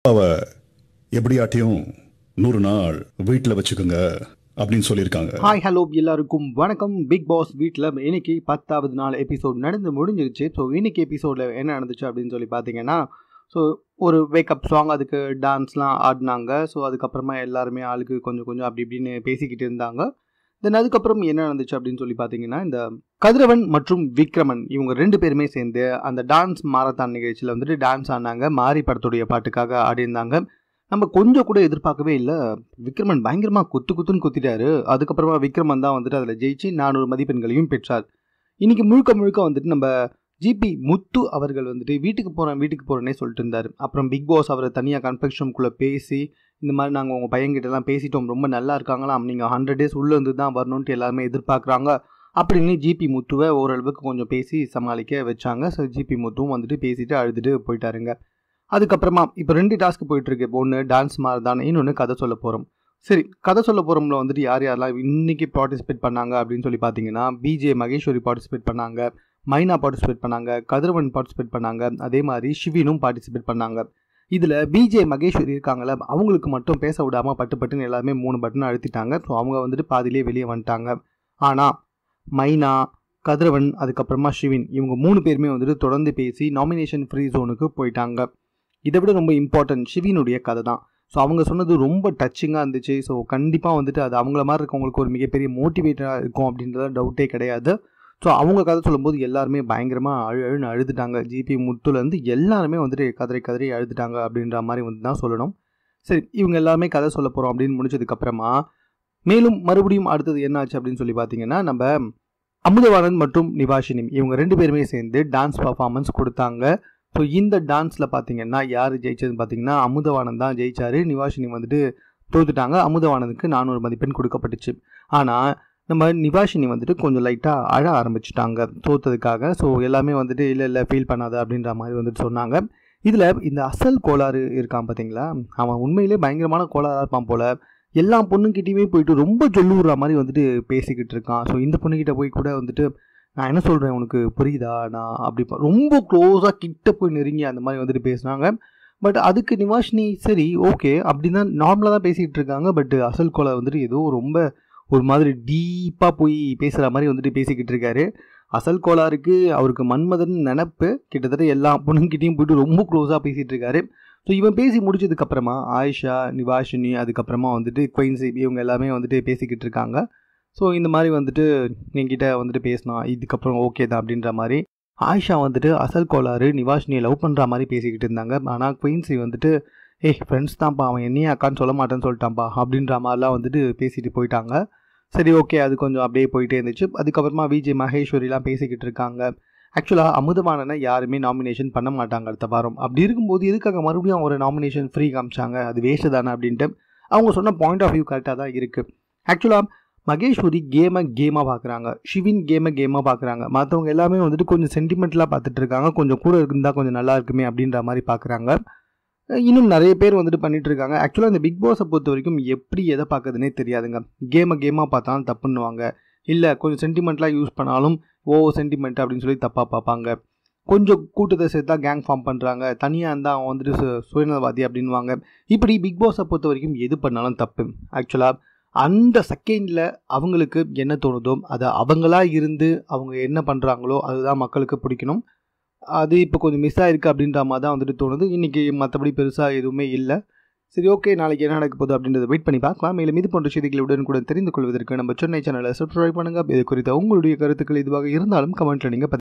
அவ எப்படியாட்டியும் நூறு நாள் வீட்டில் வச்சுக்கோங்க அப்படின்னு சொல்லியிருக்காங்க ஹாய் ஹலோ எல்லாருக்கும் வணக்கம் பிக் பாஸ் வீட்டில் இன்னைக்கு பத்தாவது நாள் எபிசோட் நடந்து முடிஞ்சிருச்சு ஸோ இன்னைக்கு எபிசோடில் என்ன நடந்துச்சு அப்படின்னு சொல்லி பார்த்தீங்கன்னா ஸோ ஒரு வேக்கப் சாங் அதுக்கு டான்ஸ்லாம் ஆடினாங்க ஸோ அதுக்கப்புறமா எல்லாருமே ஆளுக்கு கொஞ்சம் கொஞ்சம் அப்படி இப்படின்னு பேசிக்கிட்டு இருந்தாங்க தென் அதுக்கப்புறம் என்ன நடந்துச்சு அப்படின்னு சொல்லி பார்த்தீங்கன்னா இந்த கதிரவன் மற்றும் விக்ரமன் இவங்க ரெண்டு பேருமே சேர்ந்து அந்த டான்ஸ் மாரத்தான் நிகழ்ச்சியில் வந்துட்டு டான்ஸ் ஆடினாங்க மாரி படத்துடைய பாட்டுக்காக ஆடியிருந்தாங்க நம்ம கொஞ்சம் கூட எதிர்பார்க்கவே இல்லை விக்ரமன் பயங்கரமாக குத்து குத்துன்னு குத்திட்டாரு அதுக்கப்புறமா விக்ரமன் தான் வந்துட்டு அதில் ஜெயிச்சு நானூறு மதிப்பெண்களையும் பெற்றார் இன்னைக்கு முழுக்க முழுக்க வந்துட்டு நம்ம ஜிபி முத்து அவர்கள் வந்துட்டு வீட்டுக்கு போகிறேன் வீட்டுக்கு போகிறேன்னே சொல்லிட்டு இருந்தார் அப்புறம் பிக் பாஸ் அவரை தனியாக கன்ஃபெக்ஷன் ரூம்குள்ளே பேசி இந்த மாதிரி நாங்கள் உங்கள் பையன்கிட்டலாம் பேசிட்டோம் ரொம்ப நல்லா இருக்காங்களாம் நீங்கள் ஹண்ட்ரட் டேஸ் உள்ளே இருந்து தான் வரணுன்ட்டு எல்லாருமே எதிர்பார்க்குறாங்க அப்படின்னு ஜிபி முத்துவை ஓரளவுக்கு கொஞ்சம் பேசி சமாளிக்க வச்சாங்க ஸோ ஜிபி முத்துவும் வந்துட்டு பேசிட்டு அழுதுட்டு போயிட்டாருங்க அதுக்கப்புறமா இப்போ ரெண்டு டாஸ்க் போயிட்டு இருக்கு இப்போ ஒன்று டான்ஸ் மாதிரி தான் இன்னொன்று கதை சொல்ல போகிறோம் சரி கதை சொல்ல போகிறோம்ல வந்துட்டு யார் யாரெல்லாம் இன்னைக்கு பார்ட்டிசிபேட் பண்ணாங்க அப்படின்னு சொல்லி பார்த்தீங்கன்னா பிஜே மகேஸ்வரி பார்ட்டிசிபேட் பண்ணாங்க மைனா பார்ட்டிசிபேட் பண்ணாங்க கதிரவன் பார்ட்டிசிபேட் பண்ணாங்க அதே மாதிரி ஷிவினும் பார்ட்டிசிபேட் பண்ணாங்க இதில் பிஜே மகேஸ்வரி இருக்காங்கள அவங்களுக்கு மட்டும் பேச விடாமல் பட்டு பட்டுன்னு எல்லாருமே மூணு பட்டன் அழுத்திட்டாங்க ஸோ அவங்க வந்துட்டு பாதியிலே வெளியே வந்துட்டாங்க ஆனால் மைனா கதிரவன் அதுக்கப்புறமா ஷிவின் இவங்க மூணு பேருமே வந்துட்டு தொடர்ந்து பேசி நாமினேஷன் ஃப்ரீ ஜோனுக்கு போயிட்டாங்க இதை விட ரொம்ப இம்பார்ட்டன்ட் ஷிவினுடைய கதை தான் ஸோ அவங்க சொன்னது ரொம்ப டச்சிங்காக இருந்துச்சு ஸோ கண்டிப்பாக வந்துட்டு அது அவங்கள மாதிரி இருக்கவங்களுக்கு ஒரு மிகப்பெரிய மோட்டிவேட்டராக இருக்கும் அப்படின்றத டவுட்டே கிடையாது ஸோ அவங்க கதை சொல்லும்போது எல்லாருமே பயங்கரமாக அழு அழுன்னு அழுதுட்டாங்க ஜிபி முத்துலேருந்து எல்லாருமே வந்துட்டு கதறி கதறி அழுதுட்டாங்க அப்படின்ற மாதிரி வந்து தான் சொல்லணும் சரி இவங்க எல்லாருமே கதை சொல்ல போகிறோம் அப்படின்னு முடிச்சதுக்கப்புறமா மேலும் மறுபடியும் அடுத்தது என்ன ஆச்சு அப்படின்னு சொல்லி பார்த்தீங்கன்னா நம்ம அமுதவாணன் மற்றும் நிவாஷினி இவங்க ரெண்டு பேருமே சேர்ந்து டான்ஸ் பர்ஃபார்மன்ஸ் கொடுத்தாங்க ஸோ இந்த டான்ஸில் பார்த்தீங்கன்னா யார் ஜெயிச்சதுன்னு பார்த்தீங்கன்னா அமுதவானன் தான் ஜெயிச்சாரு நிவாஷினி வந்துட்டு தோத்துட்டாங்க அமுதவானனுக்கு நானூறு மதிப்பெண் கொடுக்கப்பட்டுச்சு ஆனால் நம்ம நிவாஷினி வந்துட்டு கொஞ்சம் லைட்டாக அழ ஆரம்பிச்சிட்டாங்க தோத்ததுக்காக ஸோ எல்லாமே வந்துட்டு இல்லை இல்லை ஃபீல் பண்ணாத அப்படின்ற மாதிரி வந்துட்டு சொன்னாங்க இதில் இந்த அசல் கோளாறு இருக்கான் பார்த்தீங்களா அவன் உண்மையிலே பயங்கரமான கோளாறாக இருப்பான் போல் எல்லா பொண்ணுங்கிட்டையுமே போயிட்டு ரொம்ப சொல்லுற மாதிரி வந்துட்டு பேசிக்கிட்டு இருக்கான் ஸோ இந்த பொண்ணுக்கிட்ட போய் கூட வந்துட்டு நான் என்ன சொல்கிறேன் உனக்கு புரியுதா நான் அப்படி ப- ரொம்ப க்ளோஸாக கிட்ட போய் நெருங்கி அந்த மாதிரி வந்துட்டு பேசுனாங்க பட் அதுக்கு நிவாஷினி சரி ஓகே அப்படி தான் நார்மலாக தான் பேசிகிட்டு இருக்காங்க பட் அசல் கோலை வந்துட்டு ஏதோ ரொம்ப ஒரு மாதிரி டீப்பாக போய் பேசுகிற மாதிரி வந்துட்டு பேசிக்கிட்டு இருக்காரு அசல் கோளாருக்கு அவருக்கு மன்மதன் நினப்பு கிட்டத்தட்ட எல்லா பொண்ணுங்கிட்டையும் போயிட்டு ரொம்ப க்ளோஸாக பேசிகிட்டு இருக்காரு ஸோ இவன் பேசி முடிச்சதுக்கப்புறமா ஆயிஷா நிவாஷினி அதுக்கப்புறமா வந்துட்டு குயின்சி இவங்க எல்லாமே வந்துட்டு பேசிக்கிட்டு இருக்காங்க ஸோ இந்த மாதிரி வந்துட்டு என்கிட்ட வந்துட்டு பேசினா இதுக்கப்புறம் ஓகே தான் அப்படின்ற மாதிரி ஆயிஷா வந்துட்டு அசல் கோளாறு நிவாஷினியை லவ் பண்ணுற மாதிரி பேசிக்கிட்டு இருந்தாங்க ஆனால் குயின்சி வந்துட்டு ஏய் ஃப்ரெண்ட்ஸ் தான்ப்பா அவன் என்னையும் அக்கான்னு சொல்ல மாட்டேன்னு சொல்லிட்டான்ப்பா அப்படின்ற மாதிரிலாம் வந்துட்டு பேசிட்டு போயிட்டாங்க சரி ஓகே அது கொஞ்சம் அப்படியே போயிட்டே இருந்துச்சு அதுக்கப்புறமா விஜய் மகேஸ்வரிலாம் பேசிக்கிட்டு இருக்காங்க ஆக்சுவலாக அமுதவானனை யாருமே நாமினேஷன் பண்ண மாட்டாங்க அடுத்த வாரம் அப்படி இருக்கும்போது எதுக்காக மறுபடியும் ஒரு நாமினேஷன் ஃப்ரீ காமிச்சாங்க அது வேஸ்ட்டு தானே அப்படின்ட்டு அவங்க சொன்ன பாயிண்ட் ஆஃப் வியூ கரெக்டாக தான் இருக்குது ஆக்சுவலாக மகேஸ்வரி கேமை கேமாக பார்க்குறாங்க ஷிவின் கேமை கேமாக பார்க்குறாங்க மற்றவங்க எல்லாமே வந்துட்டு கொஞ்சம் சென்டிமெண்ட்லாம் பார்த்துட்டு இருக்காங்க கொஞ்சம் கூட இருந்தால் கொஞ்சம் நல்லா இருக்குமே அப்படின்ற மாதிரி பார்க்குறாங்க இன்னும் நிறைய பேர் வந்துட்டு பண்ணிட்டு இருக்காங்க ஆக்சுவலாக இந்த பிக் பாஸை பொறுத்த வரைக்கும் எப்படி எதை பார்க்கறதுனே தெரியாதுங்க கேமை கேமாக பார்த்தாலும் தப்புன்னுவாங்க இல்லை கொஞ்சம் சென்டிமெண்ட்லாம் யூஸ் பண்ணாலும் ஓ சென்டிமெண்ட் அப்படின்னு சொல்லி தப்பாக பார்ப்பாங்க கொஞ்சம் கூட்டத்தை சேர்த்தா கேங் ஃபார்ம் பண்ணுறாங்க தனியாக இருந்தால் அவன் வந்துட்டு சு- சுயநலவாதி அப்படின்வாங்க இப்படி பிக் பாஸை பொறுத்த வரைக்கும் எது பண்ணாலும் தப்பு ஆக்சுவலாக அந்த செகண்டில் அவங்களுக்கு என்ன தோணுதோ அதை அவங்களா இருந்து அவங்க என்ன பண்ணுறாங்களோ அதுதான் மக்களுக்கு பிடிக்கணும் அது இப்போ கொஞ்சம் மிஸ் ஆயிருக்கு அப்படின்ற மாதிரி தான் வந்துட்டு தோணுது இன்றைக்கி மற்றபடி பெருசாக எதுவுமே இல்லை சரி ஓகே நாளைக்கு என்ன நடக்க போகுது அப்படின்றத வெயிட் பண்ணி பார்க்கலாம் மேலும் இது போன்ற செய்திகளை உடனுக்குடன் தெரிந்து கொள்வதற்கு நம்ம சென்னை சேனலை சப்ஸ்கிரைப் பண்ணுங்கள் இது குறித்த உங்களுடைய கருத்துக்கள் இதுவாக இருந்தாலும் கமெண்ட்டில் நீங்கள்